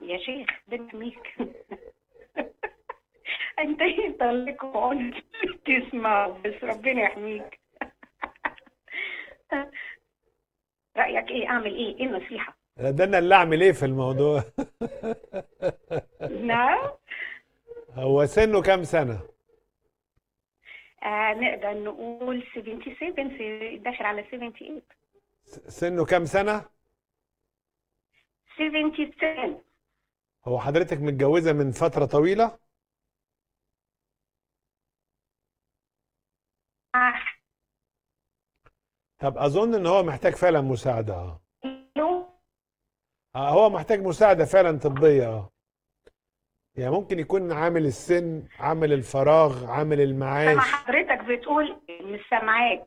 يا شيخ بنحميك انت يطلق عون تسمع بس ربنا يحميك رأيك ايه اعمل ايه ايه النصيحة ده انا اللي اعمل ايه في الموضوع نعم هو سنه كام سنة آه نقدر نقول 77 في- داخل على 78 سنه كام سنة 77 هو حضرتك متجوزة من فترة طويلة آه. طب اظن ان هو محتاج فعلا مساعدة اه نو آه، هو محتاج مساعدة فعلا طبية اه يعني ممكن يكون عامل السن عامل الفراغ عامل سامع المعاش حضرتك بتقول مش سامعاك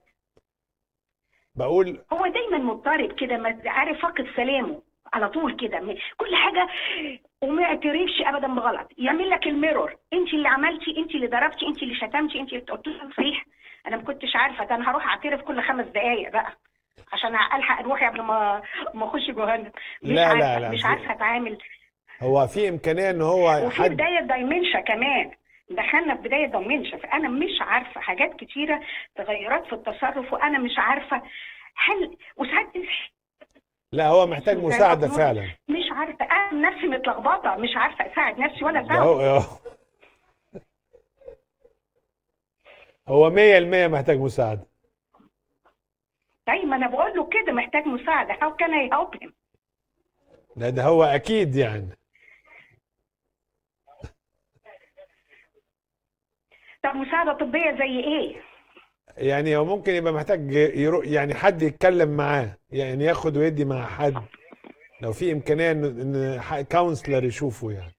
بقول هو دايما مضطرب كده ما عارف فاقد سلامه على طول كده م- كل حاجه وما يعترفش ابدا بغلط يعمل لك الميرور انت اللي عملتي انت اللي ضربتي انت اللي شتمتي انت اللي قلت له صحيح انا ما كنتش عارفه ده انا هروح اعترف كل خمس دقائق بقى عشان الحق روحي قبل ما ما اخش جهنم مش لا، عارفه لا، لا، مش في- عارفه اتعامل هو في امكانية ان هو وفي حد بدايه دايمنشا كمان دخلنا في بدايه دايمنشا فانا مش عارفه حاجات كتيره تغيرات في التصرف وانا مش عارفه هل وساعات لا هو محتاج زي مساعدة ما فعلا مش عارفه انا نفسي متلخبطه مش عارفه اساعد نفسي ولا ده هو اساعد هو مية المية محتاج مساعدة طيب ما انا بقول له كده محتاج مساعده how can I help him لا ده هو اكيد يعني طب مساعده طبيه زي ايه يعني هو ممكن يبقى محتاج يرو يعني حد يتكلم معاه يعني ياخد ويدي مع حد لو في امكانيه ان ان كونسلر يشوفه يعني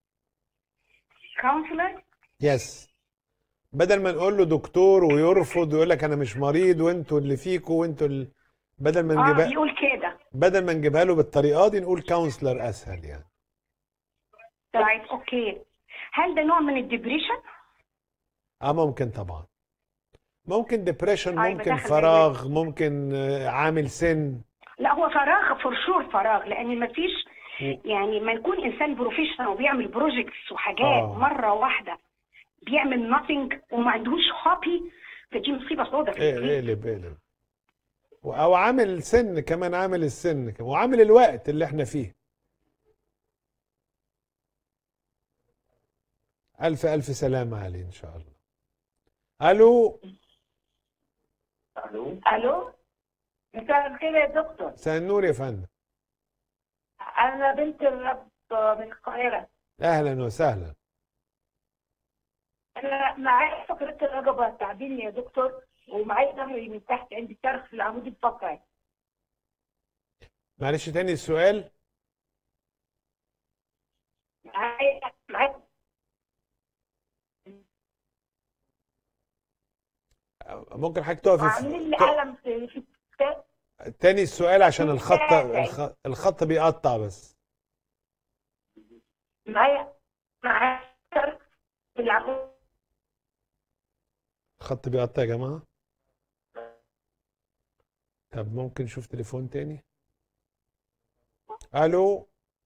كونسلر يس بدل ما نقول له دكتور ويرفض ويقول لك انا مش مريض وانتوا اللي فيكوا وانتوا اللي بدل ما اه نجيبها بيقول كده بدل ما نجيبها له بالطريقه دي نقول كونسلر اسهل يعني طيب اوكي هل ده نوع من الدبريشن اه ممكن طبعا ممكن ديبريشن أيوة، ممكن دخل فراغ ممكن آه، عامل سن لا هو فراغ فور شور فراغ لان ما فيش و- يعني ما يكون انسان بروفيشنال وبيعمل بروجكتس وحاجات آه. مره واحده بيعمل نوثينج وما عندوش هوبي فدي مصيبه سوداء في ايه الدنيا. اقلب اقلب او عامل سن كمان عامل السن كمان وعامل الوقت اللي احنا فيه الف الف سلامة عليه ان شاء الله الو الو الو مساء الخير يا دكتور مساء النور يا فندم انا بنت الرب من القاهره اهلا وسهلا انا معايا فقره الرقبه تعبيني يا دكتور ومعايا ظهري من تحت عندي شرخ في العمود الفقري معلش تاني السؤال معايا معايا ممكن حضرتك تقف وعاملين لي في... الم في في الكتاب تاني السؤال عشان الخط ازاي؟ الخ- الخط بيقطع بس معايا معايا شرخ في العمود الخط بيقطع يا جماعة طب ممكن نشوف تليفون تاني الو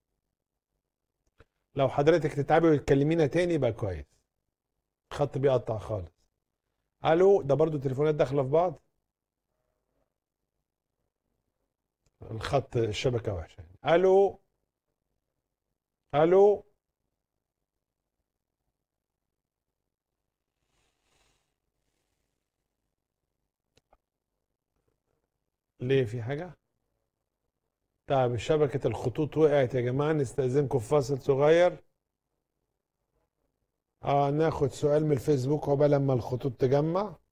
لو حضرتك تتعبي وتكلمينا تاني يبقى كويس الخط بيقطع خالص الو ده برضو تليفونات داخله في بعض الخط الشبكه وحشه الو الو ليه في حاجه طيب شبكة الخطوط وقعت يا جماعة نستأذنكم في فاصل صغير اه ناخد سؤال من الفيسبوك عقبال لما الخطوط تجمع